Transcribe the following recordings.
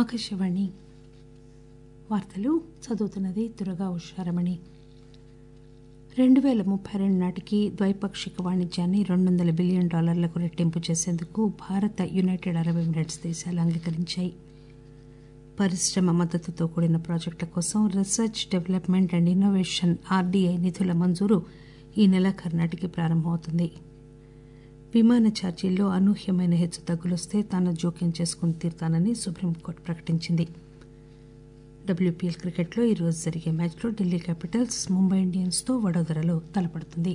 ఆకాశవాణి వార్తలు చదువుతున్నది దురగా ఉషారమణి రెండు పేల ముప్పై రెండు నాటికి ద్వైపాక్షిక వాణిజ్యాన్ని రెండు వందల బిలియన్ డాలర్లకు రెట్టింపు చేసేందుకు భారత యునైటెడ్ అరబ్ ఎమిరేట్స్ దేశాలు అంగీకరించాయి పరిశ్రమ మద్దతుతో కూడిన ప్రాజెక్టుల కోసం research development and innovation RDI నిధుల మంజూరు ఈ నెలాఖరు నాటికి ప్రారంభమవుతుంది విమాన ఛార్జీల్లో అనూహ్యమైన హెచ్చుతగ్గులొస్తే తాను జోక్యం చేసుకుని తీరుతానని సుప్రీంకోర్టు ప్రకటించింది డబ్ల్యూపీఎల్ క్రికెట్లో ఈరోజు జరిగే మ్యాచ్లో ఢిల్లీ క్యాపిటల్స్ ముంబై ఇండియన్స్తో వడోదరలో తలపడుతుంది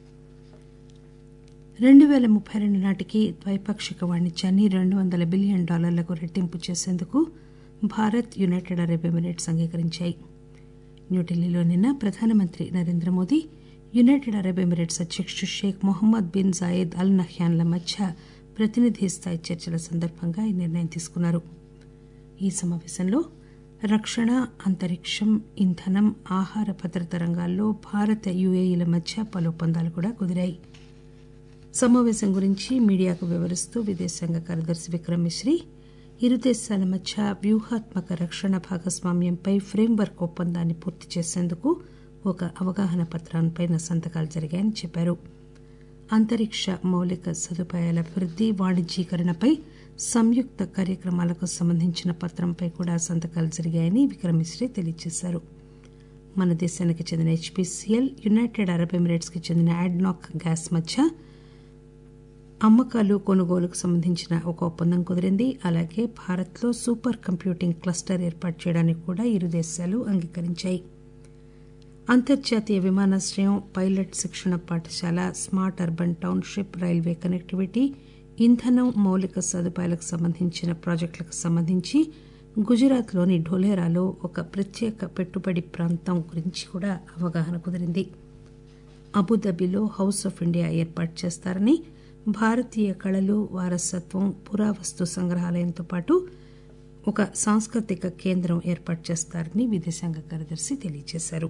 రెండు పేల ముప్పై రెండు నాటికి ద్వైపాక్షిక వాణిజ్యాన్ని రెండు వందల బిలియన్ డాలర్లకు రెట్టింపు చేసేందుకు భారత్ యునైటెడ్ అరబ్ ఎమిరేట్స్ అంగీకరించాయి న్యూఢిల్లీలో నిన్న ప్రధానమంత్రి Narendra Modi United Arab Emirates అధ్యకుడు Sheikh Mohamed bin Zayed Al నహ్యాన్ల మధ్య ప్రతినిధి స్థాయి చర్చల సందర్భంగా ఈ నిర్ణయం తీసుకున్నారు ఈ సమావేశంలో రక్షణ అంతరిక్షం ఇంధనం ఆహార భద్రత రంగాల్లో భారత యుఏఈల మధ్య పలు ఒప్పందాలు కూడా కుదిరాయి సమావేశం గురించి మీడియాకు వివరిస్తూ విదేశాంగ కార్యదర్శి విక్రమ్ మిశ్రీ ఇరు దేశాల మధ్య వ్యూహాత్మక రక్షణ భాగస్వామ్యంపై ఫ్రేంవర్క్ ఒప్పందాన్ని పూర్తి చేసేందుకు ఒక అవగాహన పత్రంపై సంతకాలు జరిగాయని చెప్పారు అంతరిక్ష మౌలిక సదుపాయాల అభివృద్ది వాణిజ్యీకరణపై సంయుక్త కార్యక్రమాలకు సంబంధించిన పత్రంపై కూడా సంతకాలు జరిగాయని విక్రమ్ మిశ్రీ తెలియజేశారు మన దేశానికి చెందిన హెచ్పీసీఎల్ యునైటెడ్ అరబ్ ఎమిరేట్స్ కి చెందిన అడ్నాక్ గ్యాస్ మధ్య అమ్మకాలు కొనుగోలుకు సంబంధించిన ఒక ఒప్పందం కుదిరింది అలాగే భారత్లో సూపర్ కంప్యూటింగ్ క్లస్టర్ ఏర్పాటు చేయడానికి కూడా ఇరు దేశాలు అంగీకరించాయి అంతర్జాతీయ విమానాశ్రయం పైలట్ శిక్షణ పాఠశాల smart urban township railway connectivity ఇంధనం మౌలిక సదుపాయాలకు సంబంధించిన ప్రాజెక్టులకు సంబంధించి గుజరాత్లోని ఢోలేరాలో ఒక ప్రత్యేక పెట్టుబడి ప్రాంతం గురించి కూడా అవగాహన కుదిరింది అబుదాబిలో హౌస్ ఆఫ్ ఇండియా ఏర్పాటు చేస్తారని భారతీయ కళలు వారసత్వం పురావస్తు సంగ్రహాలయంతో పాటు ఒక సాంస్కృతిక కేంద్రం ఏర్పాటు చేస్తారని విదేశాంగ కార్యదర్శి తెలియజేశారు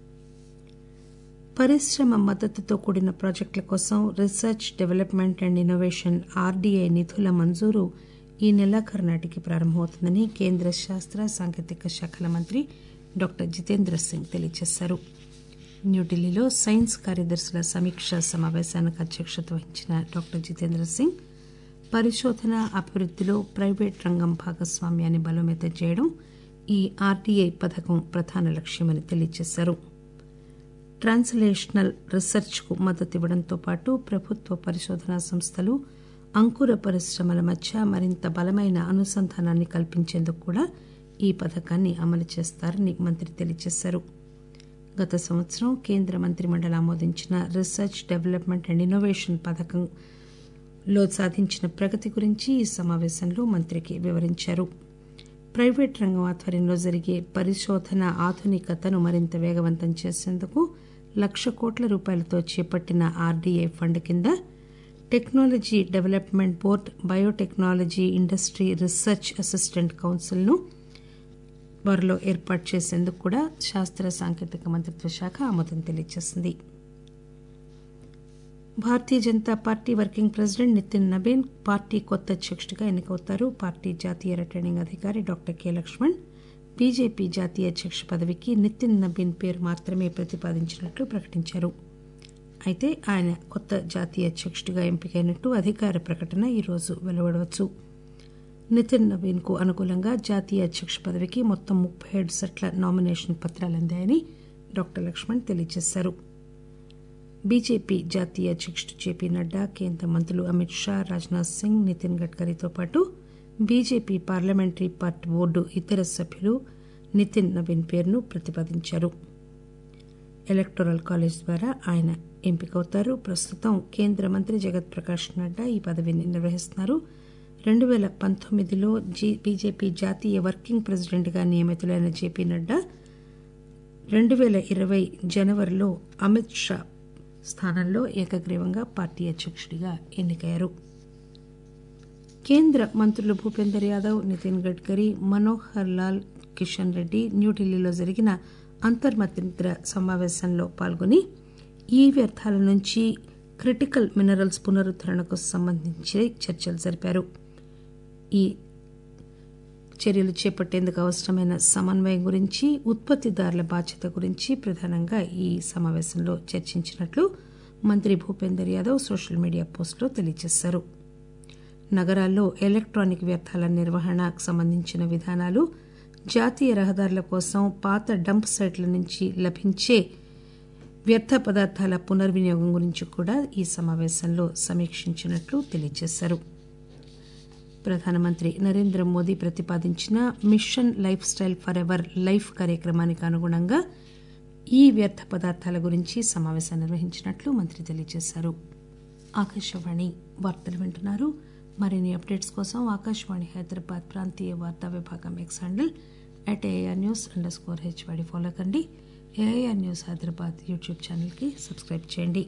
పరిశ్రమ మద్దతుతో కూడిన ప్రాజెక్టుల కోసం research development and innovation RDI నిధుల మంజూరు ఈ నెలాఖరు నాటికి ప్రారంభమవుతుందని కేంద్ర శాస్త్ర సాంకేతిక శాఖల మంత్రి డాక్టర్ జితేంద్ర సింగ్ తెలియజేశారు న్యూఢిల్లీలో సైన్స్ కార్యదర్శుల సమీక్షా సమావేశానికి అధ్యక్షత వహించిన డాక్టర్ జితేంద్ర సింగ్ పరిశోధన అభివృద్దిలో ప్రైవేట్ రంగం భాగస్వామ్యాన్ని బలోపేతం చేయడం ఈ ఆర్డీఐ పథకం ప్రధాన లక్ష్యమని తెలియజేశారు ట్రాన్స్లేషనల్ రీసెర్చ్ కు మద్దతు ఇవ్వడంతో పాటు ప్రభుత్వ పరిశోధనా సంస్థలు అంకుర పరిశ్రమల మధ్య మరింత బలమైన అనుసంధానాన్ని కల్పించేందుకు కూడా ఈ పథకాన్ని అమలు చేస్తారని మంత్రి తెలియజేశారు గత సంవత్సరం కేంద్ర మంత్రిమండలి ఆమోదించిన రీసెర్చ్ డెవలప్మెంట్ అండ్ ఇన్నోవేషన్ పథకంలో సాధించిన ప్రగతి గురించి ఈ సమావేశంలో మంత్రికి వివరించారు ప్రైవేట్ రంగం ఆధ్వర్యంలో జరిగే పరిశోధన ఆధునికతను మరింత వేగవంతం చేసేందుకు లక్ష కోట్ల రూపాయలతో చేపట్టిన ఆర్డీఐ ఫండ్ కింద technology development board biotechnology industry research assistant కౌన్సిల్ను వారిలో ఏర్పాటు చేసేందుకు కూడా శాస్త్ర సాంకేతిక మంత్రిత్వ శాఖ ఆమోదం తెలియజేసింది Bharatiya Janata Party working president Nitin Nabin party కొత్త అధ్యక్షుడిగా ఎన్నికవుతారు పార్టీ జాతీయ రిటర్నింగ్ అధికారి డాక్టర్ కె లక్ష్మణ్ బీజేపీ జాతీయ అధ్యక్ష పదవికి నితిన్ నబీన్ పేరు మాత్రమే ప్రతిపాదించినట్లు ప్రకటించారు అయితే ఆయన కొత్త జాతీయ అధ్యక్షుడిగా ఎంపికైనట్టు అధికార ప్రకటన ఈరోజు వెలువడవచ్చు నితిన్ నవీన్ కు అనుకూలంగా జాతీయ అధ్యక్ష పదవికి మొత్తం ముప్పై ఏడు సెట్ల నామినేషన్ పత్రాలు అందాయని డాక్టర్ లక్ష్మణ్ తెలియజేశారు బీజేపీ జాతీయ అధ్యక్షుడు జేపీ నడ్డా కేంద్ర మంత్రులు అమిత్ షా రాజ్నాథ్ సింగ్ నితిన్ గడ్కరీతో పాటు బీజేపీ పార్లమెంటరీ పార్టీ బోర్డు ఇతర సభ్యులు నితిన్ నవీన్ పేరును ప్రతిపాదించారు ఎలక్టోరల్ కాలేజ్ ద్వారా ఆయన ఎంపికవుతారు ప్రస్తుతం కేంద్ర మంత్రి జగత్ ప్రకాష్ నడ్డా ఈ పదవిని నిర్వహిస్తున్నారు రెండు పేల పంతొమ్మిదిలో బీజేపీ జాతీయ వర్కింగ్ ప్రెసిడెంట్గా నియమితులైన జేపీ నడ్డా రెండు పేల ఇరవై జనవరిలో అమిత్ షా స్థానంలో ఏకగ్రీవంగా పార్టీ అధ్యక్షుడిగా ఎన్నికయ్యారు కేంద్ర మంత్రులు భూపేందర్ యాదవ్ నితిన్ గడ్కరీ మనోహర్ లాల్ కిషన్ రెడ్డి న్యూఢిల్లీలో జరిగిన అంతర్మంత్రిత్వ సమావేశంలో పాల్గొని ఈ వ్యర్థాల నుంచి క్రిటికల్ మినరల్స్ పునరుద్దరణకు సంబంధించి చర్చలు జరిపారు ఈ చర్యలు చేపట్టేందుకు అవసరమైన సమన్వయం గురించి ఉత్పత్తిదారుల బాధ్యత గురించి ప్రధానంగా ఈ సమావేశంలో చర్చించినట్లు మంత్రి భూపేందర్ యాదవ్ సోషల్ మీడియా పోస్టులో తెలియజేశారు నగరాల్లో ఎలక్ట్రానిక్ వ్యర్థాల నిర్వహణకు సంబంధించిన విధానాలు జాతీయ రహదారుల కోసం పాత డంప్ సైట్ల నుంచి లభించే వ్యర్థ పదార్థాల పునర్వినియోగం గురించి కూడా ఈ సమావేశంలో సమీక్షించినట్లు తెలియజేశారు ప్రధానమంత్రి నరేంద్ర మోదీ ప్రతిపాదించిన mission lifestyle for ever life కార్యక్రమానికి అనుగుణంగా ఈ వ్యర్థ పదార్థాల గురించి సమావేశం నిర్వహించినట్లు మంత్రి తెలియజేశారు ఆకాశవాణి వార్తలు వింటున్నారు మరిన్ని అప్డేట్స్ కోసం ఆకాశవాణి హైదరాబాద్ ప్రాంతీయ వార్తా విభాగం X handle at AIR news under score HYD follow కండి ఏఐఆర్ న్యూస్ హైదరాబాద్ యూట్యూబ్ ఛానల్కి సబ్స్క్రైబ్ చేయండి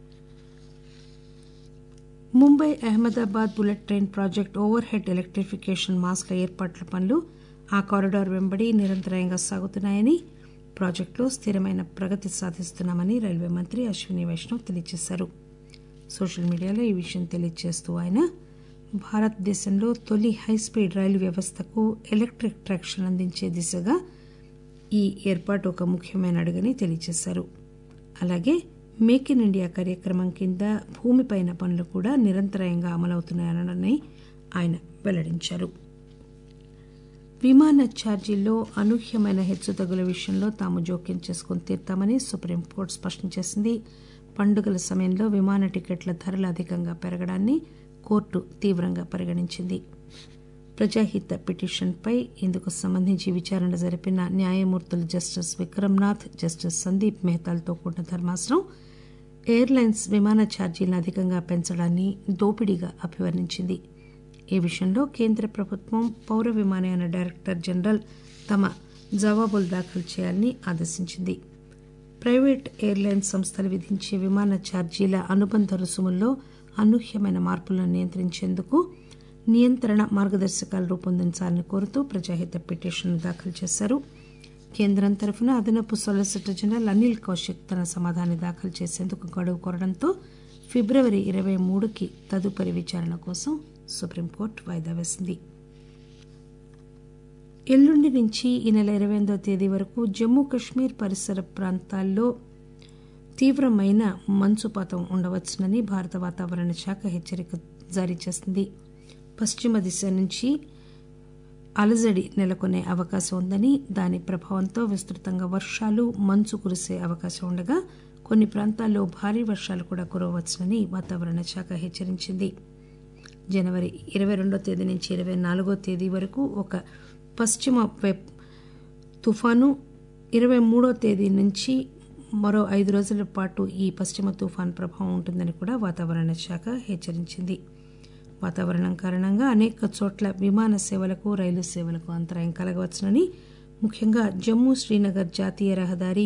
Mumbai Ahmedabad bullet train project overhead electrification మాస్క్ల ఏర్పాట్ల పనులు ఆ కారిడార్ వెంబడి నిరంతరాయంగా సాగుతున్నాయని ప్రాజెక్టులో స్థిరమైన ప్రగతి సాధిస్తున్నామని రైల్వే మంత్రి అశ్విని వైష్ణవ్ తెలియజేశారు సోషల్ మీడియాలో ఈ విషయం తెలియజేస్తూ ఆయన భారతదేశంలో తొలి హైస్పీడ్ రైలు వ్యవస్థకు ఎలక్ట్రిక్ ట్రాక్షన్ అందించే దిశగా ఈ ఏర్పాటు ఒక ముఖ్యమైన అడుగని తెలియజేశారు అలాగే మేక్ ఇన్ ఇండియా కార్యక్రమం కింద భూమిపైన పనులు కూడా నిరంతరాయంగా అమలవుతున్నాయని ఆయన వెల్లడించారు విమాన ఛార్జీల్లో అనూహ్యమైన హెచ్చుతగ్గుల విషయంలో తాము జోక్యం చేసుకుని తీర్తామని సుప్రీంకోర్టు స్పష్టం చేసింది పండుగల సమయంలో విమాన టికెట్ల ధరలు అధికంగా పెరగడాన్ని కోర్టు తీవ్రంగా పరిగణించింది ప్రజాహిత పిటిషన్పై ఇందుకు సంబంధించి విచారణ జరిపిన న్యాయమూర్తులు జస్టిస్ విక్రమ్నాథ్ జస్టిస్ సందీప్ మెహతాలతో కూడిన ధర్మాసనం ఎయిర్లైన్స్ విమాన ఛార్జీలను అధికంగా పెంచడాన్ని దోపిడీగా అభివర్ణించింది ఈ విషయంలో కేంద్ర ప్రభుత్వం పౌర విమానయాన డైరెక్టర్ జనరల్ తమ జవాబులు దాఖలు చేయాలని ఆదేశించింది ప్రైవేట్ ఎయిర్లైన్స్ సంస్థలు విధించే విమాన ఛార్జీల అనుబంధ రుసుముల్లో అనూహ్యమైన మార్పులను నియంత్రించేందుకు నియంత్రణ మార్గదర్శకాలు రూపొందించాలని కోరుతూ ప్రజాహిత పిటిషన్ దాఖలు చేశారు కేంద్రం తరఫున అదనపు సాలిసిటర్ జనరల్ అనిల్ కౌశిక్ తన సమాధానాన్ని దాఖలు చేసేందుకు గడువు కోరడంతో ఫిబ్రవరి ఇరవై మూడుకి తదుపరి విచారణ కోసం సుప్రీంకోర్టు వాయిదా వేసింది ఎల్లుండి నుంచి ఈ నెల ఇరవై ఎనిమిదో తేదీ వరకు జమ్మూ కశ్మీర్ పరిసర ప్రాంతాల్లో తీవ్రమైన మంచుపాతం ఉండవచ్చునని భారత వాతావరణ శాఖ హెచ్చరిక జారీ చేసింది పశ్చిమ దిశ నుంచి అలజడి నెలకొనే అవకాశం ఉందని దాని ప్రభావంతో విస్తృతంగా వర్షాలు మంచు కురిసే అవకాశం ఉండగా కొన్ని ప్రాంతాల్లో భారీ వర్షాలు కూడా కురవచ్చునని వాతావరణ శాఖ హెచ్చరించింది జనవరి ఇరవై రెండో తేదీ నుంచి ఇరవై నాలుగో తేదీ వరకు ఒక పశ్చిమ వెబ్ తుఫాను ఇరవై మూడో తేదీ నుంచి మరో ఐదు రోజుల పాటు ఈ పశ్చిమ తుఫాన్ ప్రభావం ఉంటుందని కూడా వాతావరణ శాఖ హెచ్చరించింది వాతావరణం కారణంగా అనేక చోట్ల విమాన సేవలకు రైలు సేవలకు అంతరాయం కలగవచ్చునని ముఖ్యంగా జమ్మూ శ్రీనగర్ జాతీయ రహదారి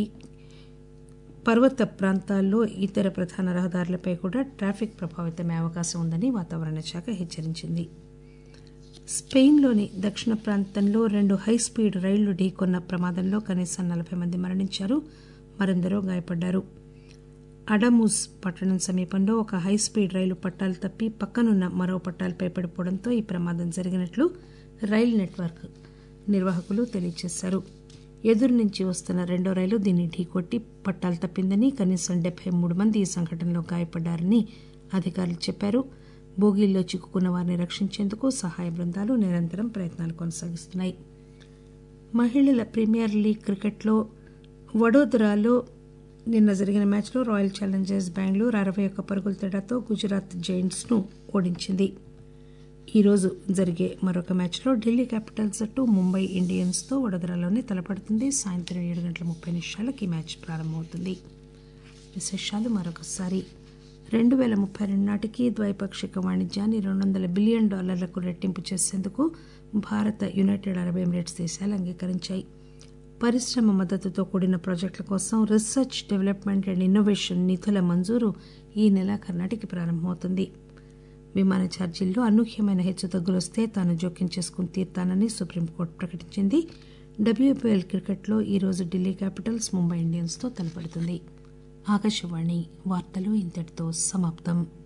పర్వత ప్రాంతాల్లో ఇతర ప్రధాన రహదారులపై కూడా ట్రాఫిక్ ప్రభావితమయ్యే అవకాశం ఉందని వాతావరణ శాఖ హెచ్చరించింది స్పెయిన్లోని దక్షిణ ప్రాంతంలో రెండు హైస్పీడ్ రైళ్లు ఢీకొన్న ప్రమాదంలో కనీసం నలభై మంది మరణించారు మరెందరో గాయపడ్డారు అడమూస్ పట్టణం సమీపంలో ఒక హైస్పీడ్ రైలు పట్టాలు తప్పి పక్కనున్న మరో పట్టాలపై పడిపోవడంతో ఈ ప్రమాదం జరిగినట్లు రైలు నెట్వర్క్ నిర్వాహకులు తెలియజేశారు ఎదురు నుంచి వస్తున్న రెండో రైలు దీన్ని ఢీకొట్టి పట్టాలు తప్పిందని కనీసం డెబ్బై మూడు మంది ఈ సంఘటనలో గాయపడ్డారని అధికారులు చెప్పారు బోగీల్లో చిక్కుకున్న వారిని రక్షించేందుకు సహాయ బృందాలు నిరంతరం ప్రయత్నాలు కొనసాగిస్తున్నాయి మహిళల ప్రీమియర్ లీగ్ క్రికెట్లో వడోదరాలో నిన్న జరిగిన మ్యాచ్లో రాయల్ ఛాలెంజర్స్ బెంగళూరు అరవై ఒక్క పరుగుల తేడాతో గుజరాత్ జైంట్స్ ను ఓడించింది ఈరోజు జరిగే మరొక మ్యాచ్లో ఢిల్లీ క్యాపిటల్స్ జట్టు ముంబై ఇండియన్స్ తో వడోదరాలోనే తలపడుతుంది సాయంత్రం ఏడు గంటల ముప్పై నిమిషాలకు ఈ మ్యాచ్ ప్రారంభమవుతుంది విశేషాలు మరొకసారి రెండు వేల ముప్పై రెండు నాటికి ద్వైపాక్షిక వాణిజ్యాన్ని రెండు వందల బిలియన్ డాలర్లకు రెట్టింపు చేసేందుకు భారత యునైటెడ్ అరబ్ ఎమిరేట్స్ దేశాలు అంగీకరించాయి పరిశ్రమ మద్దతుతో కూడిన ప్రాజెక్టుల కోసం రీసెర్చ్ డెవలప్మెంట్ అండ్ ఇన్నోవేషన్ నిధుల మంజూరు ఈ నెలాఖరు నాటికి ప్రారంభమవుతుంది విమాన ఛార్జీల్లో అనూహ్యమైన హెచ్చుతగ్గులు వస్తే తాను జోక్యం చేసుకుని తీర్తానని సుప్రీంకోర్టు ప్రకటించింది డబ్ల్యూపీఎల్ క్రికెట్లో ఈరోజు ఢిల్లీ క్యాపిటల్స్ ముంబై ఇండియన్స్తో తలపడుతుంది ఆకాశవాణి వార్తలు ఇంతటితో సమాప్తం